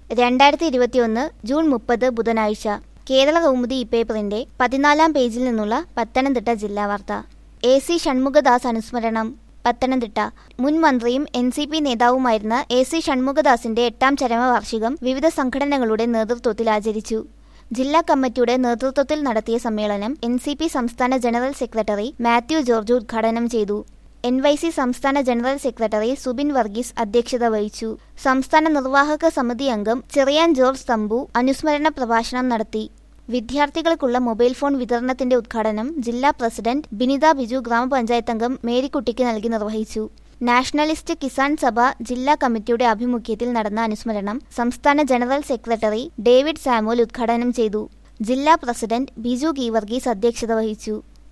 രണ്ടായിരത്തി ഇരുപത്തിയൊന്ന് ജൂൺ മുപ്പത് ബുധനാഴ്ച കേരള കൗമുദി ഇപ്പേപ്പറിന്റെ പതിനാലാം പേജിൽ നിന്നുള്ള പത്തനംതിട്ട ജില്ലാ വാർത്ത എ സി ഷൺമുഖദാസ് അനുസ്മരണം പത്തനംതിട്ട മുൻ മന്ത്രിയും എൻ സി പി നേതാവുമായിരുന്ന എ സി ഷൺമുഖദാസിന്റെ എട്ടാം ചരമവാർഷികം വിവിധ സംഘടനകളുടെ നേതൃത്വത്തിൽ ആചരിച്ചു ജില്ലാ കമ്മിറ്റിയുടെ നേതൃത്വത്തിൽ നടത്തിയ സമ്മേളനം എൻ സി പി സംസ്ഥാന ജനറൽ സെക്രട്ടറി മാത്യു ജോർജ് ഉദ്ഘാടനം ചെയ്തു എൻ വൈ സി സംസ്ഥാന ജനറൽ സെക്രട്ടറി സുബിൻ വർഗീസ് അധ്യക്ഷത വഹിച്ചു സംസ്ഥാന നിർവാഹക സമിതി അംഗം ചെറിയാൻ ജോർജ് തമ്പു അനുസ്മരണ പ്രഭാഷണം നടത്തി വിദ്യാർത്ഥികൾക്കുള്ള മൊബൈൽ ഫോൺ വിതരണത്തിന്റെ ഉദ്ഘാടനം ജില്ലാ പ്രസിഡന്റ് ബിനിത ബിജു ഗ്രാമപഞ്ചായത്ത് അംഗം മേരിക്കുട്ടിക്ക് നൽകി നിർവഹിച്ചു നാഷണലിസ്റ്റ് കിസാൻ സഭ ജില്ലാ കമ്മിറ്റിയുടെ ആഭിമുഖ്യത്തിൽ നടന്ന അനുസ്മരണം സംസ്ഥാന ജനറൽ സെക്രട്ടറി ഡേവിഡ് സാമുവൽ ഉദ്ഘാടനം ചെയ്തു ജില്ലാ പ്രസിഡന്റ് ബിജു ഗീവർഗീസ് അധ്യക്ഷത വഹിച്ചു